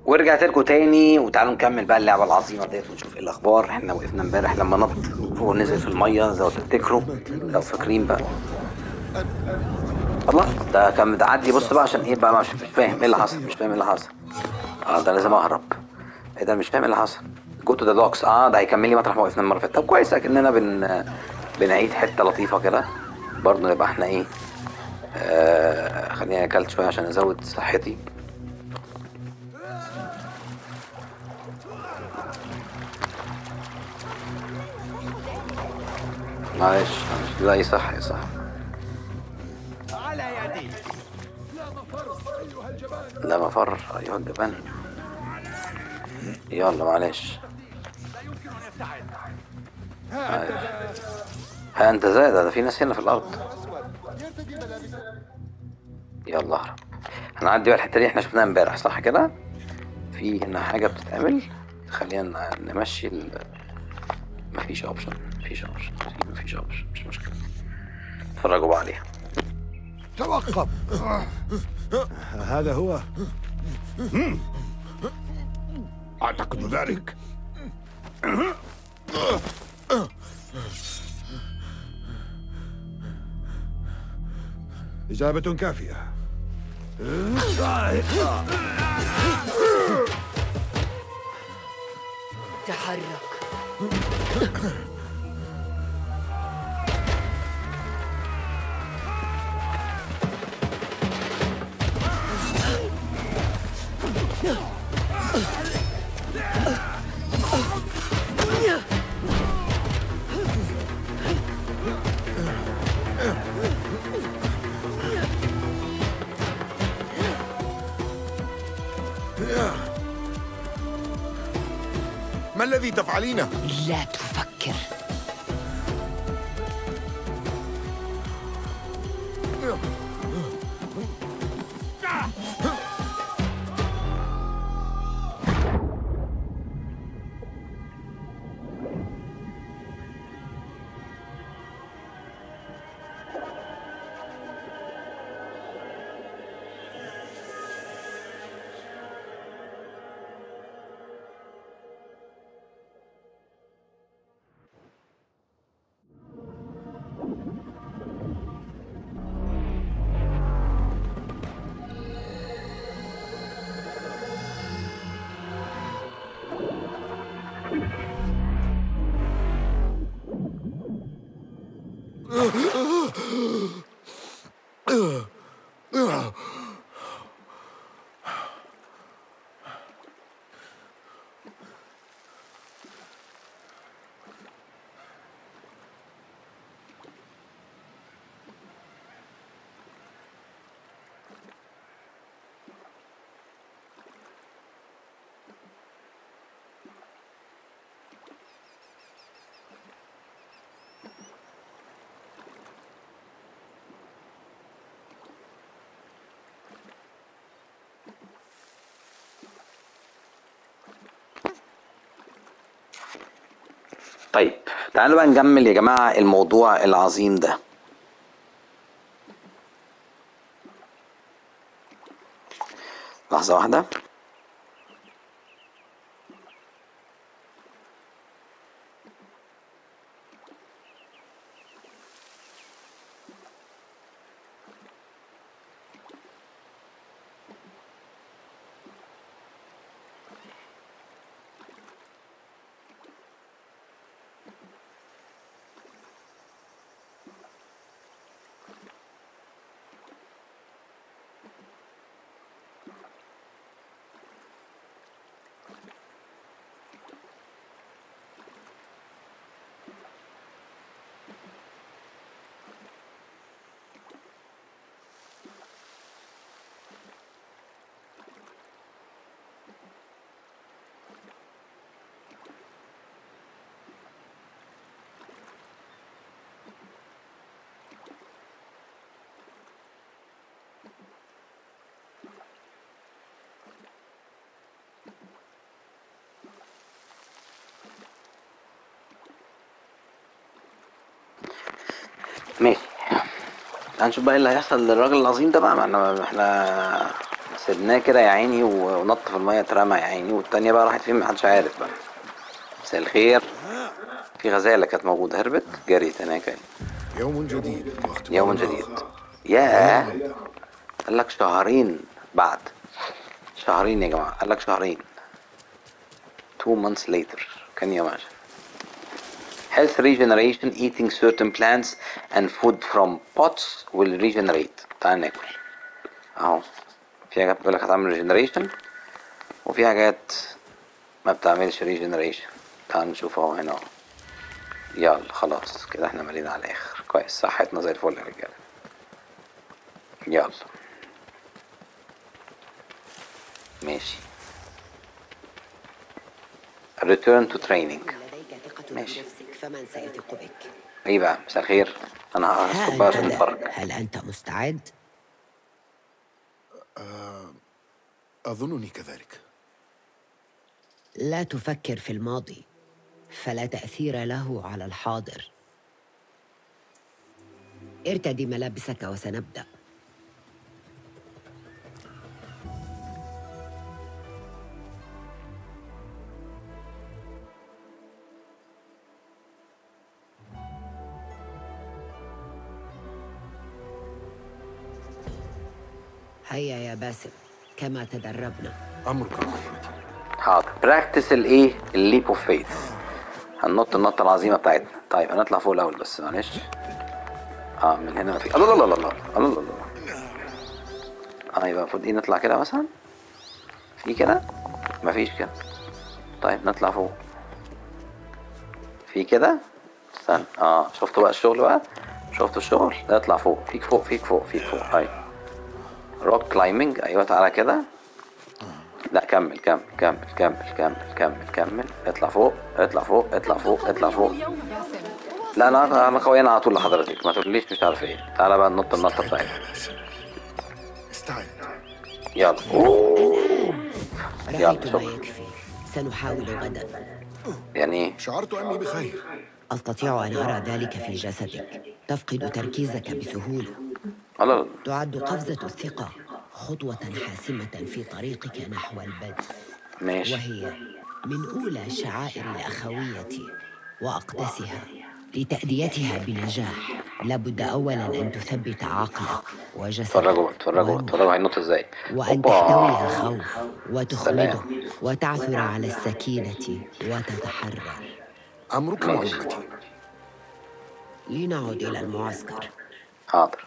ورجعت لكم تاني وتعالوا نكمل بقى اللعبه العظيمه ديت ونشوف ايه الاخبار احنا وقفنا امبارح لما نط فوق نزل في الميه زي ما تفتكروا لو فاكرين بقى الله ده كان متعدي بص بقى عشان ايه بقى مش مش فاهم ايه اللي حصل مش فاهم ايه اللي حصل اه ده لازم اهرب ايه ده مش فاهم ايه اللي حصل جو تو ذا دوكس اه ده هيكمل لي مطرح ما وقفنا المره اللي فاتت طب كويس اكننا بن بنعيد حته لطيفه كده برضه نبقى احنا ايه آه خليني اكلت شويه عشان ازود صحتي معلش معلش لا اي صح اي صح على يدي لا مفر ايها الجبان يلا معلش لا يمكن ان يبتعد ها انت زاد ده في ناس هنا في الارض يلا اهرب هنعدي بقى الحته دي احنا شفناها امبارح صح كده في هنا حاجه بتتعمل خلينا نمشي ال... مفيش اوبشن مفيش اوبشن مفيش اوبشن مش مشكله اتفرجوا بقى عليها توقف هذا هو أعتقد ذلك إجابة كافية تحرك ما الذي تفعلينه؟ لا تفكر طيب تعالوا بقى نكمل يا جماعة الموضوع العظيم ده لحظة واحدة ماشي هنشوف بقى ايه اللي هيحصل للراجل العظيم ده بقى ما احنا ما احنا سيبناه كده يا عيني و- ونط في الميه اترمى يا عيني والتانية بقى راحت فين محدش عارف بقى مساء الخير في غزالة كانت موجودة هربت جريت هناك اهي. يوم جديد واختبار يوم آخر. جديد ياه قال لك شهرين بعد شهرين يا جماعة قال لك شهرين two months later can you imagine health regeneration eating certain plants and food from pots will regenerate تعال ناكل اهو في حاجات بتقول لك هتعمل regeneration وفي حاجات ما بتعملش regeneration تعال نشوف اهو هنا اهو يلا خلاص كده احنا مالين على الاخر كويس صحتنا زي الفل يا رجاله يلا ماشي return to training لديك ثقة ماشي. بنفسك فمن سيثق بك؟ ايه بقى مساء الخير انا ها هسكت بقى عشان أنت نتفرج ذا. هل أنت مستعد؟ أظنني كذلك لا تفكر في الماضي فلا تأثير له على الحاضر ارتدي ملابسك وسنبدأ هيا يا باسم كما تدربنا أمرك قائمتي حاضر براكتس الايه الليب اوف فيث هننط النطه العظيمه بتاعتنا طيب هنطلع فوق الاول بس معلش اه من هنا في الله الله الله الله الله الله الله اه يبقى المفروض ايه نطلع كده مثلا في كده مفيش كده طيب نطلع فوق في كده استنى اه شفتوا بقى الشغل بقى شفتوا الشغل نطلع فوق فيك فوق فيك فوق فيك فوق ايوه روك كلايمنج ايوه تعالى كده لا كمل كمل كمل كمل كمل كمل كمل اطلع فوق اطلع فوق اطلع فوق اطلع فوق لا لا انا قوي انا على طول لحضرتك ما تقوليش مش عارف ايه تعالى بقى ننط النطه بتاعتنا استعد يلا أوه. يلا رأيت ما شكرا يكفي سنحاول غدا يعني ايه شعرت أني بخير أستطيع أن أرى ذلك في جسدك تفقد تركيزك بسهولة الله الله. تعد قفزة الثقة خطوة حاسمة في طريقك نحو البدء ماشي وهي من أولى شعائر الأخوية وأقدسها لتأديتها بنجاح لابد أولا أن تثبت عقلك وجسدك اتفرجوا اتفرجوا وروحك. اتفرجوا هينط ازاي وأن أوبا. تحتوي الخوف وتخمده سلام. وتعثر على السكينة وتتحرر أمرك ماشي. معونتي لنعد إلى المعسكر حاضر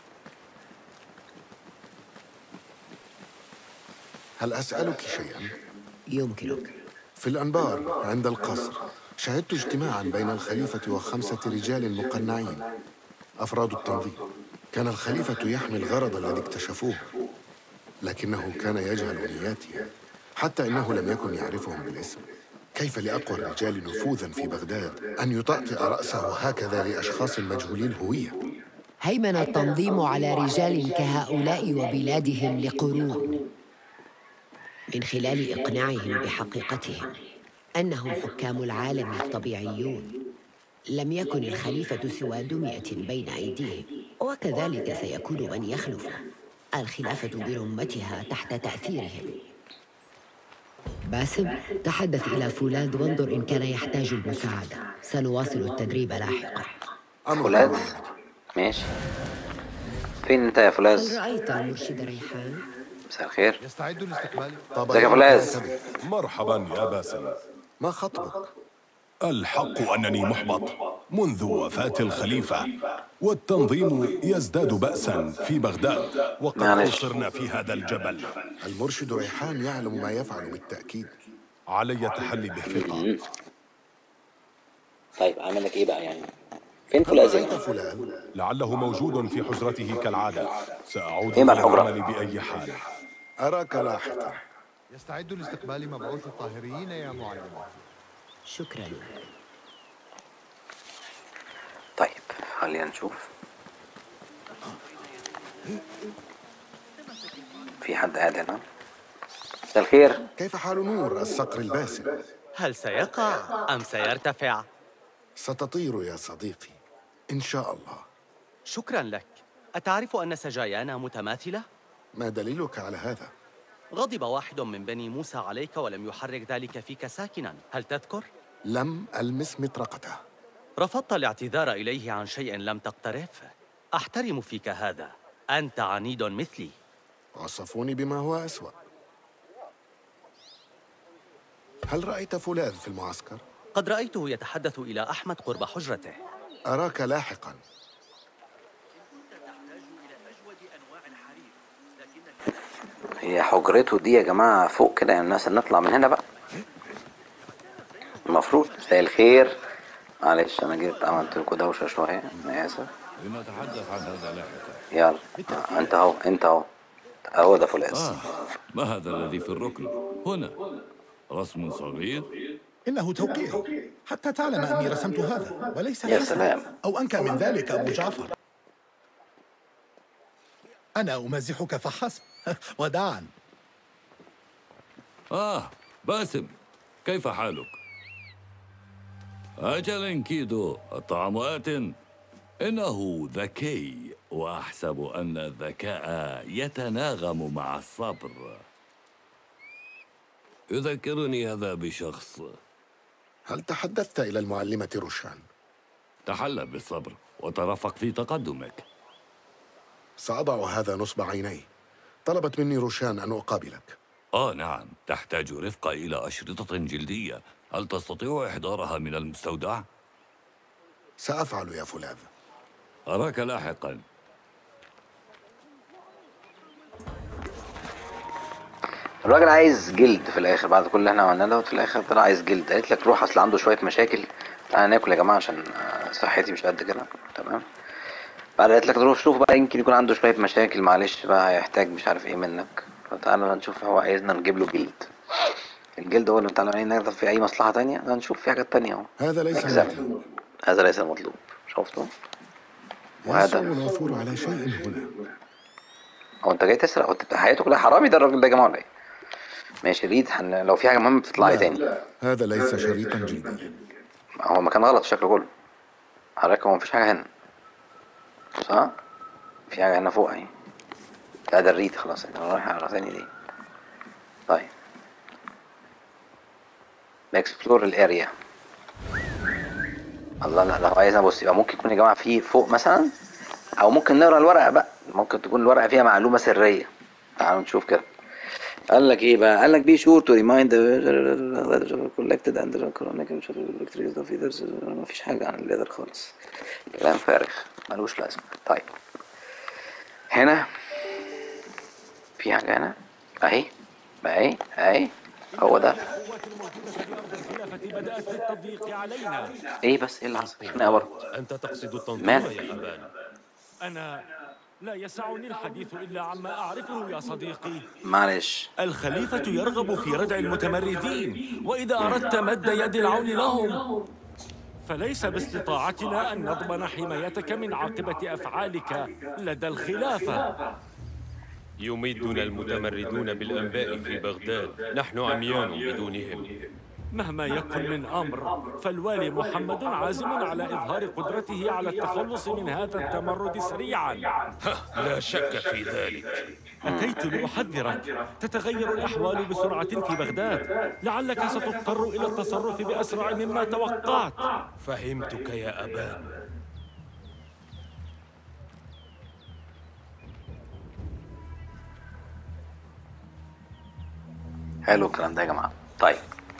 هل أسألك شيئا؟ يمكنك في الأنبار عند القصر شهدت اجتماعا بين الخليفة وخمسة رجال مقنعين أفراد التنظيم كان الخليفة يحمي الغرض الذي اكتشفوه لكنه كان يجهل نياتهم حتى إنه لم يكن يعرفهم بالاسم كيف لأقوى الرجال نفوذا في بغداد أن يطأطئ رأسه هكذا لأشخاص مجهولي الهوية هيمن التنظيم على رجال كهؤلاء وبلادهم لقرون من خلال إقناعهم بحقيقتهم أنهم حكام العالم الطبيعيون لم يكن الخليفة سوى دمية بين أيديهم وكذلك سيكون من يخلف الخلافة برمتها تحت تأثيرهم باسم تحدث إلى فولاذ وانظر إن كان يحتاج المساعدة سنواصل التدريب لاحقاً أمرك فولاذ معونتي ماشي فين انت يا هل فولاذ رأيت المرشد ريحان؟ مساء الخير يستعد لاستقبالك طب ازيك يا فولاذ مرحبا يا باسم ما خطبك؟ الحق أنني محبط منذ وفاة الخليفة والتنظيم يزداد بأسا في بغداد وقد معلش. حصرنا في هذا الجبل المرشد ريحان يعلم ما يفعل بالتأكيد علي التحلي بالثقة طيب اعمل لك ايه بقى يعني فين فولاذ رأيت يا فلان لعله موجود في حجرته كالعادة سأعود إيه إلى مع الحجرة؟ العمل بأي حال أراك لاحقا يستعد لاستقبال مبعوث الطاهريين يا معلم شكرا طيب خلينا نشوف في حد قاعد هنا مساء الخير كيف حال نور الصقر الباسم؟ هل سيقع أم سيرتفع؟ ستطير يا صديقي إن شاء الله شكرا لك أتعرف أن سجايانا متماثلة؟ ما دليلك على هذا؟ غضب واحد من بني موسى عليك ولم يحرك ذلك فيك ساكنا هل تذكر؟ لم ألمس مطرقته رفضت الاعتذار إليه عن شيء لم تقترف أحترم فيك هذا أنت عنيد مثلي وصفوني بما هو أسوأ هل رأيت فولاذ في المعسكر؟ قد رأيته يتحدث إلى أحمد قرب حجرته أراك لاحقا هي حجرته دي يا جماعة فوق كده يعني الناس نطلع من هنا بقى المفروض مساء الخير معلش انا جيت عملت لكم دوشة شوية انا اسف لنتحدث عن هذا لاحقا يلا انت اهو انت اهو اهو ده فولاذ آه ما هذا الذي في الركن هنا رسم صغير إنه توقيع حتى تعلم أني رسمت هذا وليس يا الحسن. سلام. أو أنكى من ذلك أبو جعفر أنا أمازحك فحسب وداعا آه باسم كيف حالك؟ أجل كيدو الطعام آت إنه ذكي وأحسب أن الذكاء يتناغم مع الصبر يذكرني هذا بشخص هل تحدثت إلى المعلمة روشان؟ تحلى بالصبر وترفق في تقدمك سأضع هذا نصب عيني طلبت مني روشان أن أقابلك آه نعم تحتاج رفقة إلى أشرطة جلدية هل تستطيع إحضارها من المستودع؟ سأفعل يا فولاذ أراك لاحقا الراجل عايز جلد في الاخر بعد كل اللي احنا عملناه دوت في الاخر طلع عايز جلد قالت لك روح اصل عنده شويه مشاكل تعالى ناكل يا جماعه عشان آه، صحتي مش قد كده تمام بعد قالت لك روح شوف بقى يمكن يكون عنده شويه مشاكل معلش بقى هيحتاج مش عارف ايه منك فتعالى بقى نشوف هو عايزنا نجيب له جلد الجلد هو اللي بتاع عليه نقدر في اي مصلحه تانية ده نشوف في حاجات تانية اهو هذا ليس أجزاء. المطلوب هذا ليس المطلوب شفته يسوع وهذا الغفور على شيء هنا هو انت جاي تسرق هو انت حياته كلها حرامي ده الراجل ده يا جماعه ولا ايه ماشي ريد حن... لو في حاجه مهمه بتطلع لي تاني هذا ليس شريطا جلديا هو مكان غلط شكله كله حضرتك هو مفيش حاجة هنا صح؟ في حاجة هنا فوق اهي لا ده الريد خلاص انا رايح على تاني دي طيب اكسبلور الاريا الله لا ده هو عايزنا بص يبقى ممكن يكون يا جماعة في فوق مثلا او ممكن نقرا الورقة بقى ممكن تكون الورقة فيها معلومة سرية تعالوا نشوف كده قال لك ايه بقى قال لك بي شور تو ريمايند collected and ما فيش حاجه عن الليذر خالص كلام فارغ ملوش لازمه طيب هنا في حاجه هنا اهي اهي اهي هو ده بدأت بالتضييق علينا ايه بس ايه اللي حصل خناقه برضه أنت تقصد التنظيم مالك؟ يا أبان أنا لا يسعني الحديث إلا عما أعرفه يا صديقي معلش الخليفة يرغب في ردع المتمردين وإذا أردت مد يد العون لهم فليس باستطاعتنا أن نضمن حمايتك من عاقبة أفعالك لدى الخلافة يمدنا المتمردون بالأنباء في بغداد نحن عميان بدونهم مهما يكن من أمر فالوالي محمد عازم على إظهار قدرته على التخلص من هذا التمرد سريعا لا شك في ذلك أتيت لأحذرك تتغير الأحوال بسرعة في بغداد لعلك ستضطر إلى التصرف بأسرع مما توقعت فهمتك يا أبان حلو الكلام ده يا جماعه طيب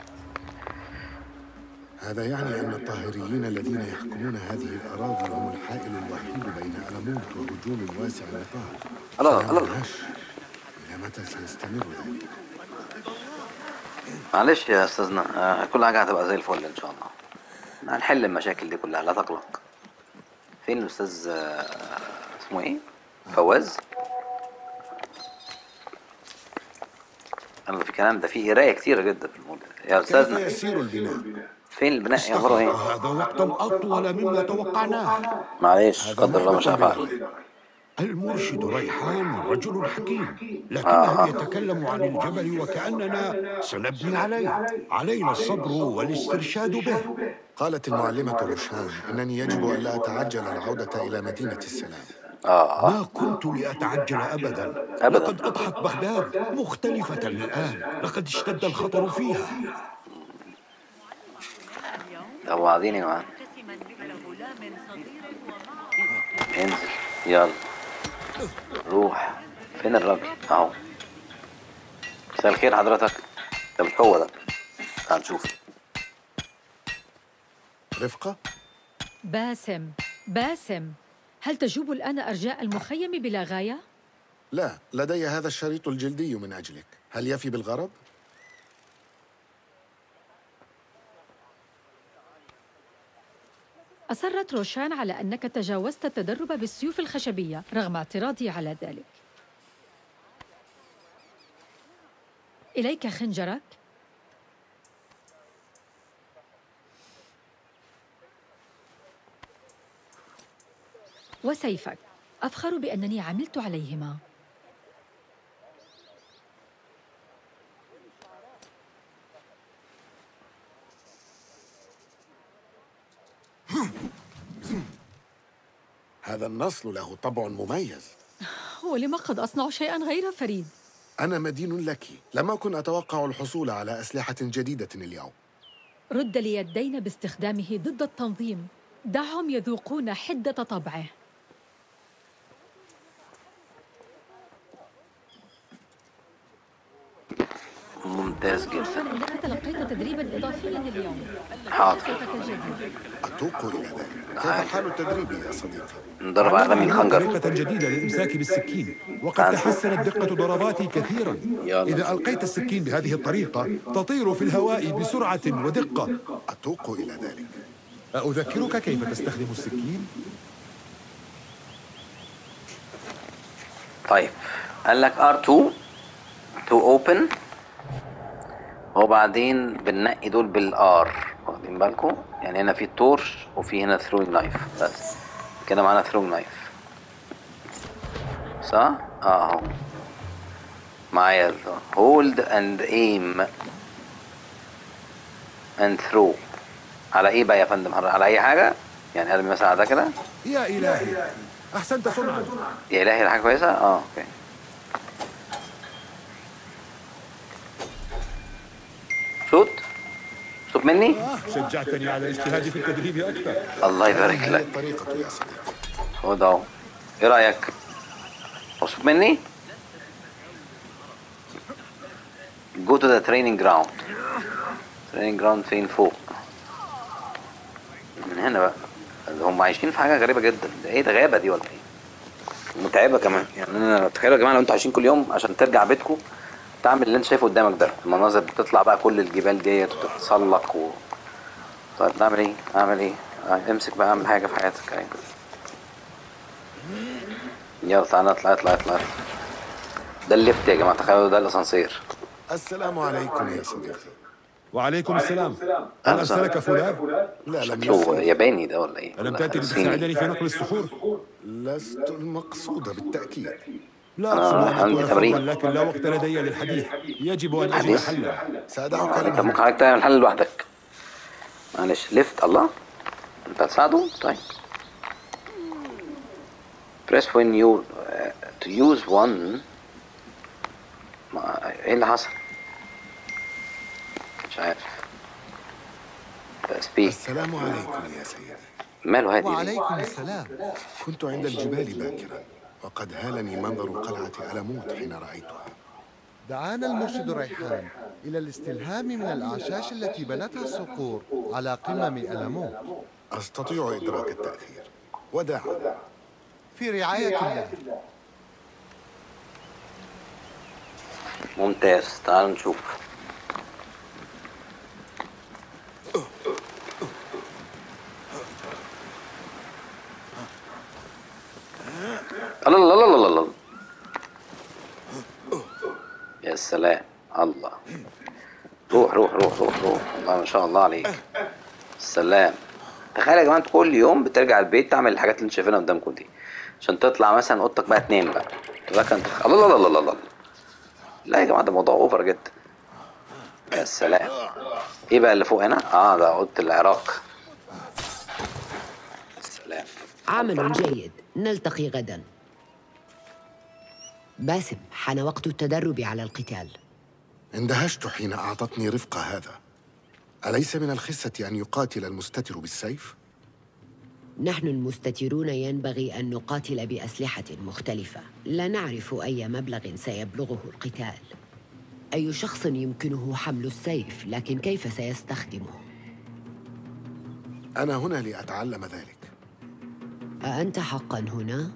هذا يعني أن الطاهريين الذين يحكمون هذه الأراضي هم الحائل الوحيد بين ألموت وهجوم واسع النطاق الله سلام الله العش إلى متى سيستمر ذلك؟ معلش يا استاذنا آه، كل حاجه هتبقى زي الفل ان شاء الله هنحل المشاكل دي كلها لا تقلق فين الاستاذ آه، اسمه ايه فواز انا في كلام ده في قرايه كتيره جدا في الموضوع ده. يا كيف استاذنا يسير البناء؟ فين البناء يا اخباره ايه هذا وقتا أطول مما توقعناه معلش قدر الله ما شاء فعل المرشد ريحان رجل حكيم آه. لكنه يتكلم عن الجبل وكأننا سنبني عليه علينا الصبر والاسترشاد به قالت المعلمة روشان إنني يجب ألا أتعجل العودة إلى مدينة السلام اه ما كنت لأتعجل أبدا أبداً. لقد أضحت بغداد مختلفة الآن لقد اشتد الخطر فيها طب وبعدين يا جماعه انزل يلا روح فين الراجل اهو مساء الخير حضرتك ده مش هو ده تعال نشوف رفقة باسم باسم هل تجوب الآن أرجاء المخيم بلا غاية؟ لا لدي هذا الشريط الجلدي من أجلك هل يفي بالغرض؟ أصرت روشان على أنك تجاوزت التدرب بالسيوف الخشبية رغم اعتراضي على ذلك إليك خنجرك؟ وسيفك أفخر بأنني عملت عليهما هذا النصل له طبع مميز ولم قد أصنع شيئا غير فريد أنا مدين لك لم أكن أتوقع الحصول على أسلحة جديدة اليوم رد لي الدين باستخدامه ضد التنظيم دعهم يذوقون حدة طبعه ممتاز جدا روشان إنك تلقيت تدريبا إضافيا اليوم حاضر صوتك الجديد أتوق إلى ذلك كيف حال التدريب يا صديقي؟ نضرب على من الخنجر طريقة جديدة للإمساك بالسكين وقد تحسنت دقة ضرباتي كثيرا إذا ألقيت السكين بهذه الطريقة تطير في الهواء بسرعة ودقة أتوق إلى ذلك أذكرك كيف تستخدم السكين؟ طيب قال لك R2 to open وبعدين بننقي دول بالار واخدين بالكم يعني هنا في التورش وفي هنا ثرو نايف بس كده معانا ثرو نايف صح؟ اه اهو معايا هولد اند ايم اند ثرو على ايه بقى يا فندم على اي حاجه يعني ارمي مثلا على ده كده يا إلهي أحسنت صنعا يا الهي ده حاجه كويسه اه اوكي شوت شوت مني شجعتني على اجتهادي في التدريب أكثر الله يبارك لك طريقة يا صديقي خد اهو ايه رايك شوت مني go to the training ground training ground فين فوق من هنا بقى هم عايشين في حاجه غريبه جدا ده ايه ده غابه دي ولا ايه متعبه كمان يعني انا تخيلوا يا جماعه لو انتوا عايشين كل يوم عشان ترجع بيتكم تعمل اللي انت شايفه قدامك ده المناظر بتطلع بقى كل الجبال ديت وتتسلق و... طيب نعمل ايه اعمل ايه آه، امسك بقى اعمل حاجه في حياتك ايوه يلا تعالى اطلع اطلع اطلع اطلع. ده الليفت يا جماعه تخيلوا ده الاسانسير السلام عليكم يا صديقي وعليكم السلام هل أرسلك فلان؟ لا لم شكله يصل ياباني ده ولا ايه ألم ولا تأتي صيني؟ لتساعدني في نقل الصخور؟ لست المقصود بالتأكيد لا آه، أقصد أن عندي أكون تمرين. فضلا لكن لا وقت لدي للحديث يجب أن أجد حديث؟ حلا سأدعك انت لمهلك ممكن حضرتك تعمل حل لوحدك معلش ليفت الله انت هتساعده طيب press when you uh, to use one ما ايه اللي حصل مش عارف speak السلام عليكم يا سيدي ماله هادي ليه؟ وعليكم السلام كنت عند الجبال باكرا وقد هالني منظر قلعة ألموت حين رأيتها دعانا المرشد ريحان إلى الاستلهام من الأعشاش التي بنتها الصقور على قمم ألموت أستطيع إدراك التأثير وداعا في رعاية الله ممتاز تعال نشوف الله الله الله الله الله يا سلام الله روح روح روح روح روح الله ما شاء الله عليك سلام تخيل يا جماعه انت كل يوم بترجع البيت تعمل الحاجات اللي انت شايفينها قدامكم دي عشان تطلع مثلا اوضتك بقى تنام بقى تبقى انت الله الله الله الله الله لا يا جماعه ده موضوع اوفر جدا يا سلام ايه بقى اللي فوق هنا اه ده اوضه العراق سلام عمل جيد نلتقي غدا باسم حان وقت التدرب على القتال اندهشت حين أعطتني رفق هذا أليس من الخسة أن يقاتل المستتر بالسيف؟ نحن المستترون ينبغي أن نقاتل بأسلحة مختلفة لا نعرف أي مبلغ سيبلغه القتال أي شخص يمكنه حمل السيف لكن كيف سيستخدمه؟ أنا هنا لأتعلم ذلك أأنت حقا هنا؟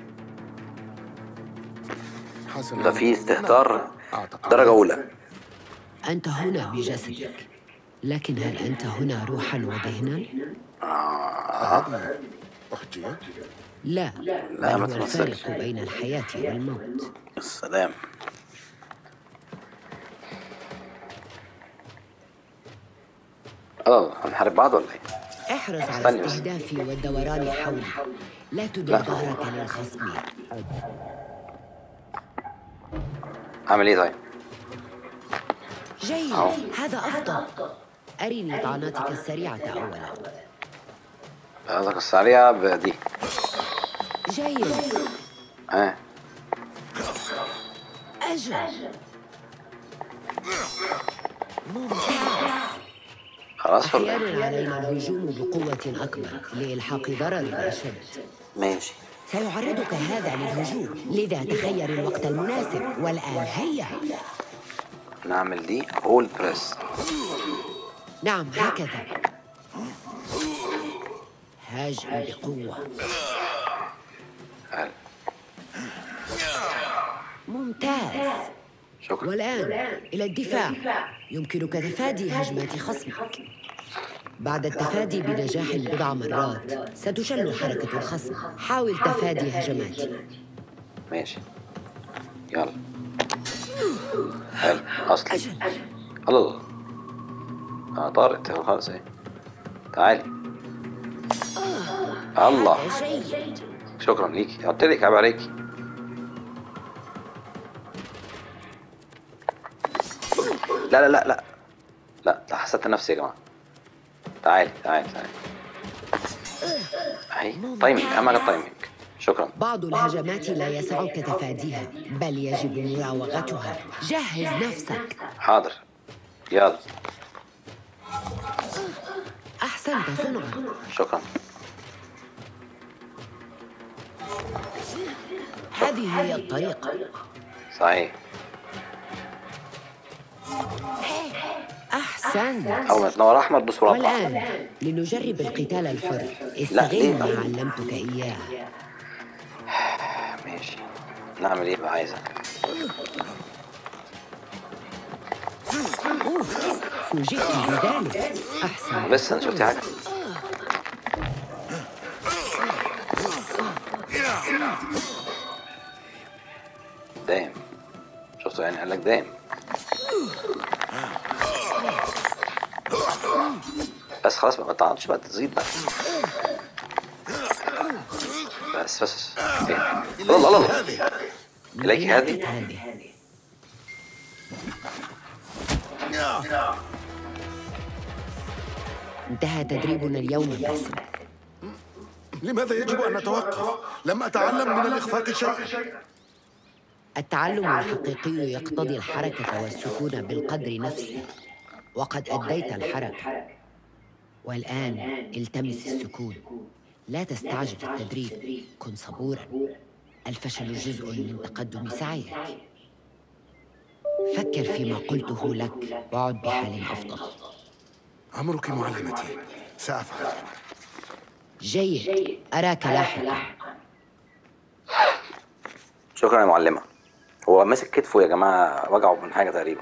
حسنا ده في استهتار درجة أولى أنت هنا بجسدك لكن هل أنت هنا روحا وذهنا؟ هذه أحجيت؟ لا لا، ما بل هو تمثلش. الفارق بين الحياة والموت السلام اه هنحارب بعض ولا ايه؟ احرص على استني بس. استهدافي والدوران حولي لا تدر لا. ظهرك للخصم اعمل ايه طيب؟ جيد أهو. هذا أفضل أرني طعناتك السريعة أولا قصدك السريعة بدي جيد اه أجل ممتاز خلاص ولا أحيانا ايه؟ علينا الهجوم بقوة أكبر لإلحاق ضرر أشد ماشي سيعرضك هذا للهجوم لذا تخير الوقت المناسب والآن هيا نعمل دي هول بريس نعم هكذا هاجم بقوة حلو. ممتاز شكرا والآن إلى الدفاع يمكنك تفادي هجمات خصمك بعد التفادي بنجاح بضع مرات ستشل حركة الخصم حاول تفادي هجماتي ماشي يلا حلو اصلي الله الله اه طارت هو خلاص ايه تعالي الله جيد شكرا ليكي قلت لك عيب عليكي لا لا لا لا لا لا حسدت نفسي يا جماعه تعالي تعالي تعالي اهي تايمينج اهم حاجه التايمينج شكرا بعض الهجمات لا يسعك تفاديها بل يجب مراوغتها جهز نفسك حاضر يلا أحسنت صنعا شكرا هذه هي الطريقة صحيح أحسنت اول ما تنور احمر دوس مربع والآن لنجرب القتال الحر ليه؟ استغل ما علمتك إياه ماشي نعمل ايه بقى عايزك أوف فوجئت بذلك أحسن لسه انا شفتي حاجه دايم شفته يعني قال لك دايم بس خلاص بقى ما تقعدش بقى تزيد بقى بس بس بس إيه؟ الله الله الله إليك هذه انتهى تدريبنا اليوم باسم لماذا يجب أن نتوقف؟ لم أتعلم من الإخفاق شيئا التعلم الحقيقي يقتضي الحركة والسكون بالقدر نفسه وقد أديت الحركة والآن التمس السكون لا تستعجل التدريب كن صبورا الفشل جزء من تقدم سعيك فكر فيما قلته لك وعد بحال أفضل أمرك معلمتي سأفعل جيد أراك لاحقا شكرا يا معلمة هو ماسك كتفه يا جماعة وجعه من حاجة تقريبا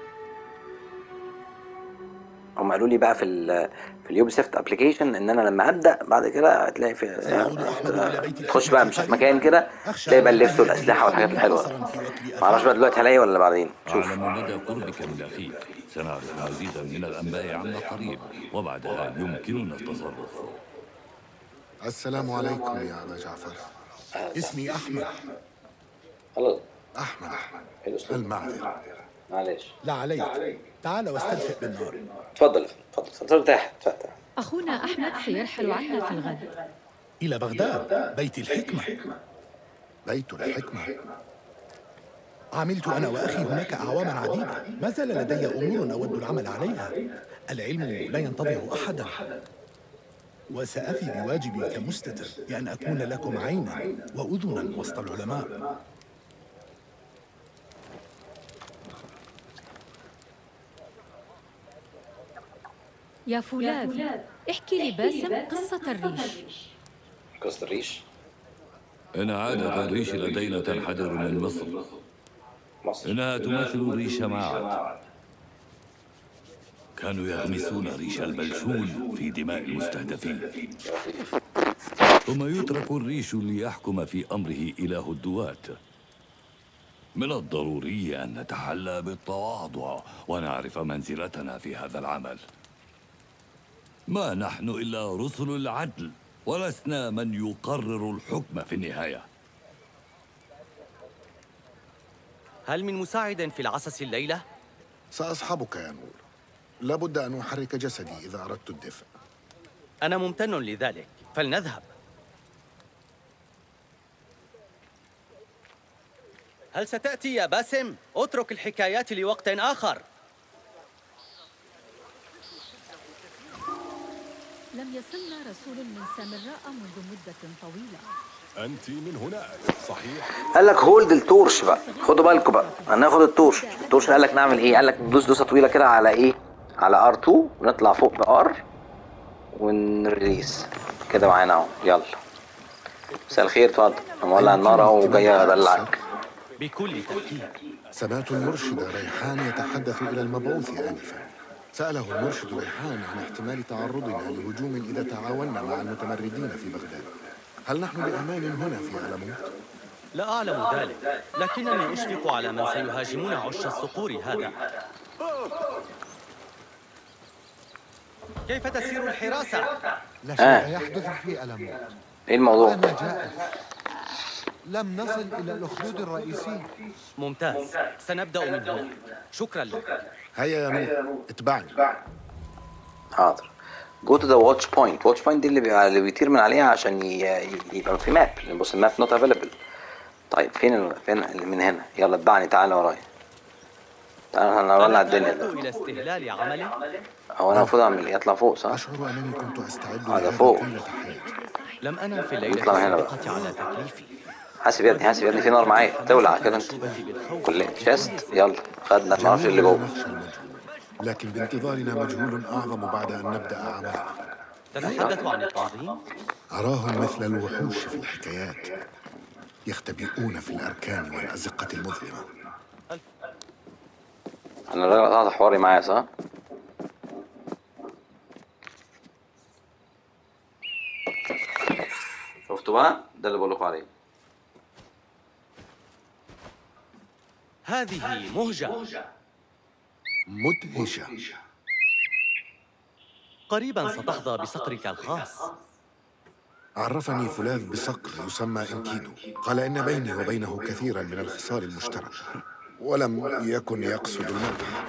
هم قالوا لي بقى في ال في اليوبي سيفت ابلكيشن ان انا لما ابدا بعد كده هتلاقي في تخش بقى مش في مكان كده تلاقي بقى اللبس والاسلحه والحاجات الحلوه ما اعرفش بقى دلوقتي هلاقي ولا بعدين شوف أعلم مدى قربك من أخيك سنعرف مزيدا من الأنباء عما قريب وبعدها يمكننا التصرف السلام عليكم يا أبا جعفر اسمي أحمد خلاص أحمد المعذرة معلش لا عليك تعال واستدفئ بالنار اتفضل اتفضل اتفضل ارتاح ارتاح أخونا أحمد سيرحل عنا في الغد إلى بغداد بيت الحكمة بيت الحكمة عملت أنا وأخي هناك أعواما عديدة ما زال لدي أمور أود العمل عليها العلم لا ينتظر أحدا وسأفي بواجبي كمستتر بأن أكون لكم عينا وأذنا وسط العلماء يا فولاذ احكي لباسم قصة الريش قصة الريش إن عادة الريش لدينا تنحدر من مصر إنها تمثل ريش معد كانوا يغمسون ريش البلشون في دماء المستهدفين ثم يترك الريش ليحكم في أمره إله الدوات من الضروري أن نتحلى بالتواضع ونعرف منزلتنا في هذا العمل ما نحن إلا رسل العدل ولسنا من يقرر الحكم في النهاية هل من مساعد في العسس الليلة؟ سأصحبك يا نور لابد أن أحرك جسدي إذا أردت الدفء أنا ممتن لذلك فلنذهب هل ستأتي يا باسم؟ اترك الحكايات لوقت آخر لم يصلنا رسول من سامراء منذ مدة طويلة أنت من هناك صحيح؟ قال لك هولد التورش بقى خدوا بالكم بقى هناخد التورش التورش قال لك نعمل ايه قال لك ندوس دوسه طويله كده على ايه على ار2 ونطلع فوق بار ونريليس كده معانا اهو يلا مساء الخير اتفضل انا مولع النار اهو وجاي ادلعك بكل تأكيد سمعت المرشد ريحان يتحدث إلى المبعوث آنفا سأله المرشد ريحان عن احتمال تعرضنا لهجوم إذا تعاوننا مع المتمردين في بغداد هل نحن بأمان هنا في ألموت؟ لا أعلم ذلك لكنني أشفق على من سيهاجمون عش الصقور هذا كيف تسير الحراسة؟ لا شيء آه. يحدث في ألموت ايه الموضوع أنا جائع لم نصل إلى الأخدود الرئيسي ممتاز سنبدأ من هنا شكرا لك هيا يا نور اتبعني حاضر جو تو ذا واتش بوينت واتش بوينت دي اللي بيبقى اللي بيطير من عليها عشان ي- ي- يبقى في ماب بص الماب نوت افيلبل طيب فين ال... فين ال- من هنا يلا اتبعني تعالى ورايا تعالى هنولع أنا الدنيا ذهبت ده إلى استهلال عمله هو انا المفروض اعمل ايه اطلع فوق صح؟ أشعر أنني كنت أستعد هذا لهذا فوق. طيلة حياتي لم أنم في الليلة نطلع هنا بقى. السابقة على تكليفي حاسب يا ابني حاسب يا ابني في نار معايا تولع كده انت كلنا شست يلا خدنا ما اعرفش اللي جميعنا جوه نخشى المجهول لكن بانتظارنا مجهول أعظم بعد أن نبدأ أعمالنا تتحدث عن التنظيم؟ أراهم مثل الوحوش في الحكايات يختبئون في الأركان والأزقة المظلمة انا الراجل قطعت حواري معايا صح؟ شفتوا بقى؟ ده اللي بقول لكم عليه هذه مهجة مدهشة قريبا ستحظى بصقرك الخاص عرفني فولاذ بصقر يسمى إنكيدو قال إن بيني وبينه كثيرا من الخصال المشتركة ولم يكن يقصد المدح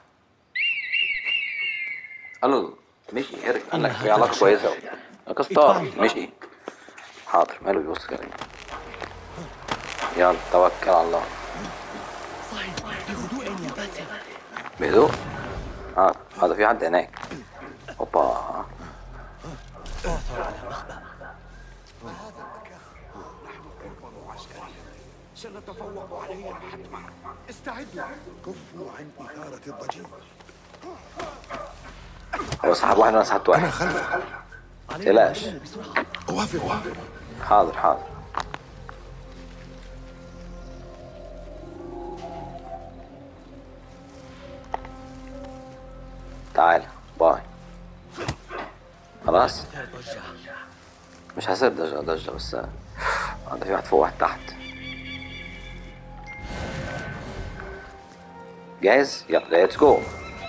قال مشي ارجع قال لك في علاقة كويسة أوي كستار مشي حاضر ماله بيبص كده يلا توكل على الله بهدوء يا باسم بهدوء اه هذا في حد هناك اوبا اعثر على مخبأ سنتفوق عليهم حتما استعدوا كفوا عن إثارة الضجيج هو سحب واحد وانا سحبت واحد أنا خلفه تقلقش أوافق حاضر حاضر تعال باي خلاص مش هسيب ضجة ضجة بس آه، ده في واحد فوق واحد تحت جاهز؟ يلا ليتس جو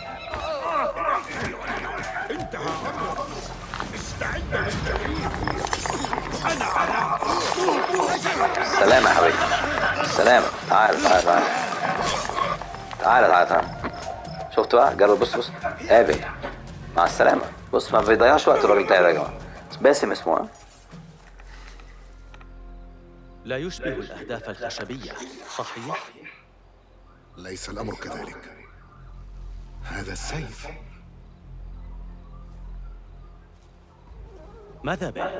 سلامة يا حبيبي سلامة تعال تعال تعال تعال تعال تعال شفت بقى جرب بص بص قابل مع السلامة بص ما بيضيعش وقت الراجل ده يا جماعة باسم اسمه ها؟ لا يشبه الأهداف الخشبية صحيح؟ ليس الأمر كذلك هذا السيف ماذا به؟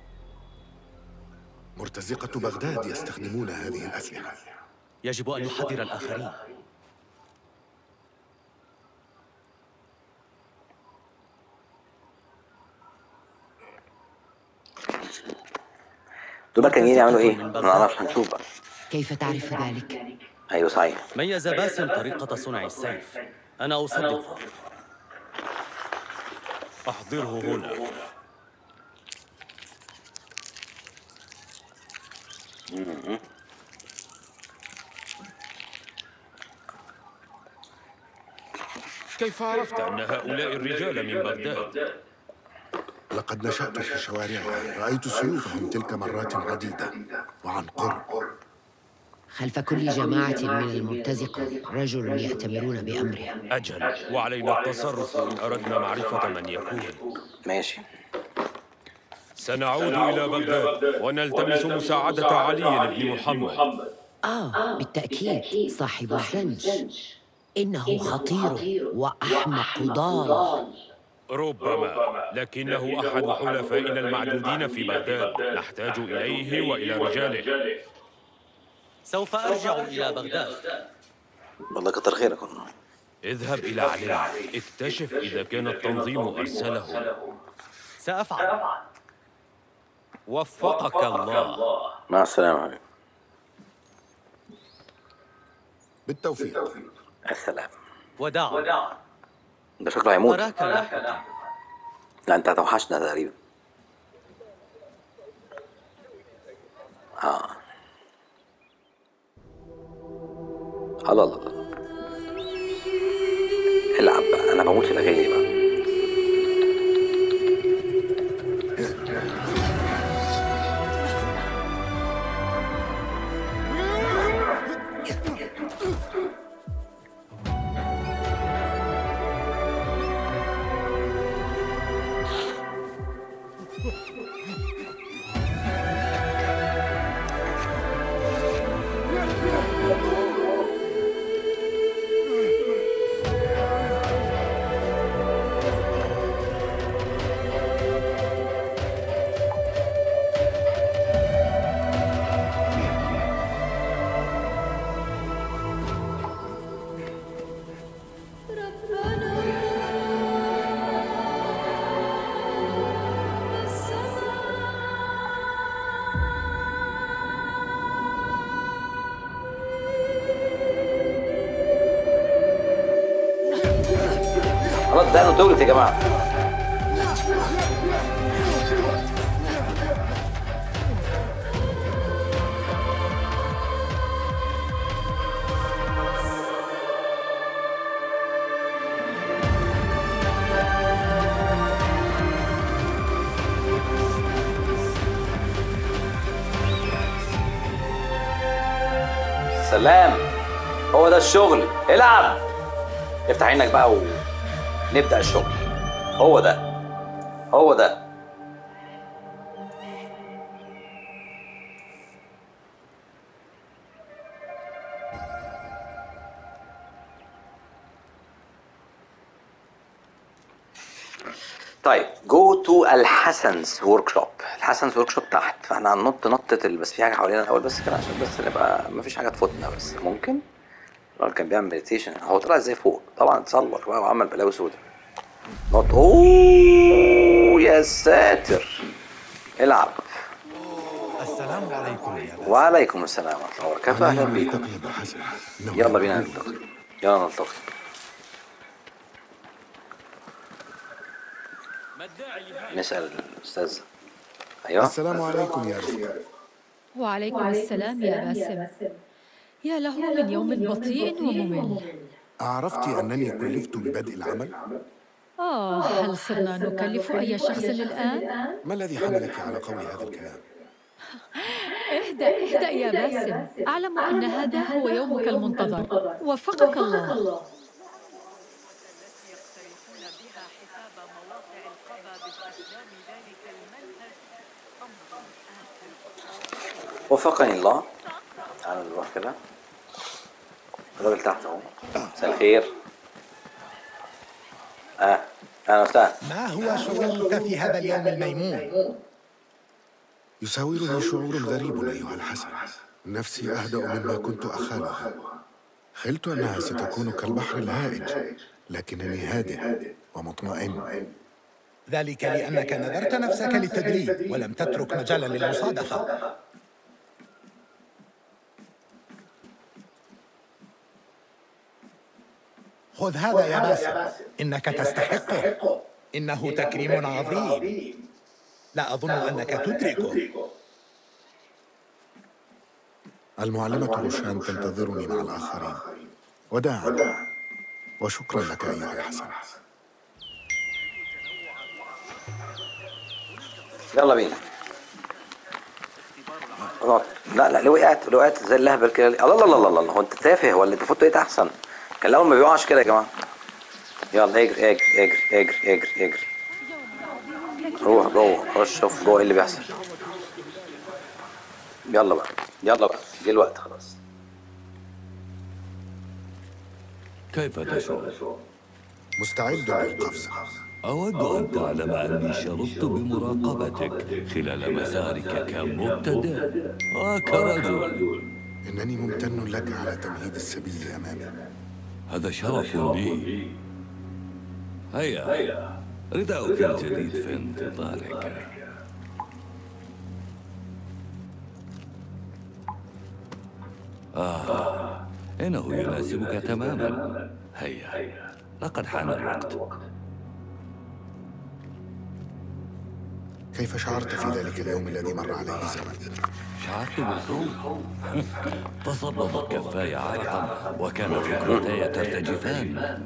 مرتزقة بغداد يستخدمون هذه الأسلحة يجب أن نحذر الآخرين دول كان جايين يعملوا ايه؟ ما نعرفش هنشوف بقى كيف تعرف ذلك؟ ايوه صحيح ميز باسم طريقة صنع السيف أنا أصدقه أحضره هنا مم. كيف عرفت أن هؤلاء الرجال من بغداد؟ لقد نشأت في شوارعها رأيت سيوفهم تلك مرات عديدة وعن قرب خلف كل جماعة من المرتزقة رجل يأتمرون بأمره أجل وعلينا التصرف إن أردنا معرفة من يكون ماشي سنعود إلى بغداد ونلتمس مساعدة علي بن محمد آه بالتأكيد صاحب الزنج إنه خطير وأحمق ضال ربما لكنه أحد حلفائنا المعدودين في بغداد نحتاج إليه وإلى رجاله سوف أرجع إلى بغداد والله كتر خيرك والله اذهب إلى علي اكتشف إذا كان التنظيم أرسله سأفعل وفقك الله مع السلامة حبيبي بالتوفيق السلام وداعا ده شكله هيموت أراك لاحقا لا انت هتوحشنا تقريبا اه الله الله الله العب بقى انا بموت في الاغاني دي بقى خلاص ده تولد يا جماعه سلام هو ده الشغل العب افتح عينك بقى ونبدأ الشغل هو ده هو ده طيب جو تو الحسنز ورك شوب الحسنز ورك شوب تحت فاحنا هننط نطة ال- بس في حاجه حوالينا الاول بس كده عشان بس نبقى مفيش حاجه تفوتنا بس ممكن الراجل كان بيعمل مديتيشن هو طلع ازاي فوق طبعا اتسلق بقى وعمل بلاوي سودا نط اوه يا ساتر العب السلام عليكم يا باسم وعليكم السلام ورحمه الله وبركاته اهلا بيكم يلا بينا نلتقي يلا نلتقي نسال الاستاذ ايوه السلام عليكم يا رفقة وعليكم السلام يا باسم يا له من يوم بطيء وممل أعرفت أنني كلفت ببدء العمل؟ آه هل صرنا نكلف أي شخص الآن؟ ما الذي حملك على قول هذا الكلام؟ اهدأ اهدأ يا باسم أعلم أن هذا هو يومك المنتظر وفقك الله وفقني الله تعالوا نروح كده الراجل تحت اهو مساء الخير اه اهلا وسهلا ما هو شعورك في هذا اليوم الميمون؟ يساورني شعور غريب أيها الحسن نفسي أهدأ مما كنت أخالها خلت أنها ستكون كالبحر الهائج لكنني هادئ ومطمئن ذلك لأنك نذرت نفسك للتدريب ولم تترك مجالا للمصادفة خذ هذا يا باسم إنك تستحقه إنه تكريم عظيم لا أظن أنك تدركه المعلمة روشان تنتظرني مع الآخرين وداعا وشكرا لك أيها الحسن يلا بينا غلط. لا لا لو وقعت لو وقعت زي اللهبل كده الله الله الله الله الله هو انت تافه ولا انت فوت ايه احسن كان الاول ما بيقعش كده يا جماعه يلا اجري اجري اجري اجري اجري اجري روح جوه خش شوف جوه ايه اللي بيحصل يلا بقى يلا بقى جه الوقت خلاص كيف تشعر؟ مستعد للقفز أود أن تعلم أني شرفت بمراقبتك خلال مسارك كمبتدئ وكرجل إنني ممتن لك على تمهيد السبيل أمامي هذا شرف لي هيا رداؤك الجديد في انتظارك آه إنه يناسبك تماما هيا لقد حان الوقت كيف شعرت في ذلك اليوم الذي مر عليه زمن؟ شعرت بالخوف تصببت كفاي عرقا وكانت ركبتاي ترتجفان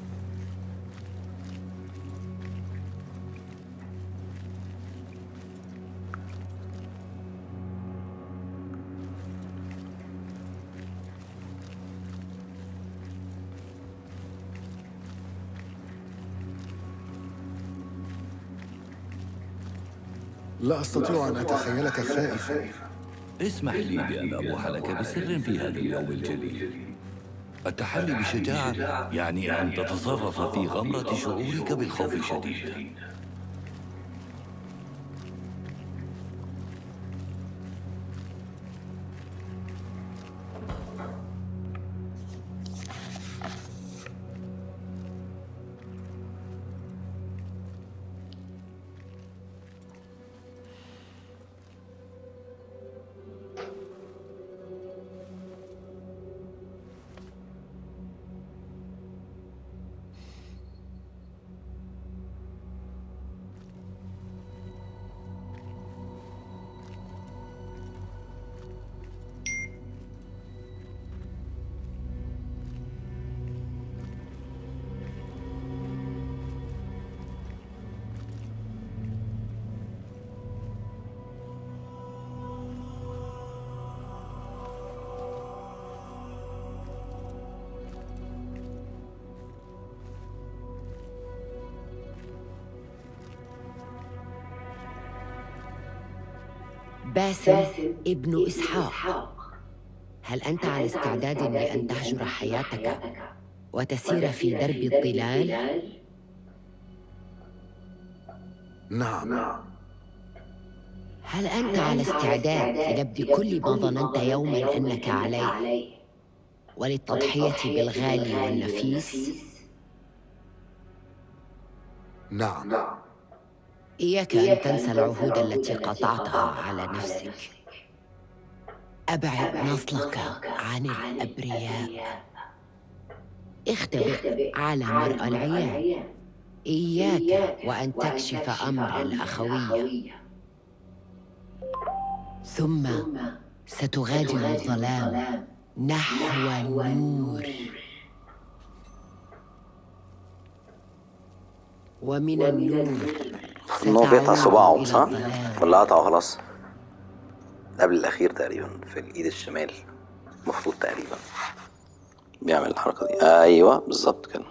لا أستطيع أن أتخيلك خائفا اسمح لي بأن أبوح لك بسر في هذا اليوم الجليل التحلي بشجاعة يعني أن تتصرف في غمرة شعورك بالخوف شديد باسم ابن إسحاق هل أنت على استعداد لأن تهجر حياتك وتسير في درب الظلال؟ نعم هل أنت على استعداد لنبذ كل ما ظننت يوما أنك عليه وللتضحية بالغالي والنفيس؟ نعم إياك أن تنسى العهود التي قطعتها على نفسك أبعد نصلك عن الأبرياء اختبئ على مرأى العيان إياك وأن تكشف أمر الأخوية ثم ستغادر الظلام نحو النور ومن النور ان هو بيقطع صباعه إلى صح؟ الظلام. ولا قطعه خلاص قبل الاخير تقريبا في الايد الشمال المفروض تقريبا بيعمل الحركه دي ايوه بالظبط كده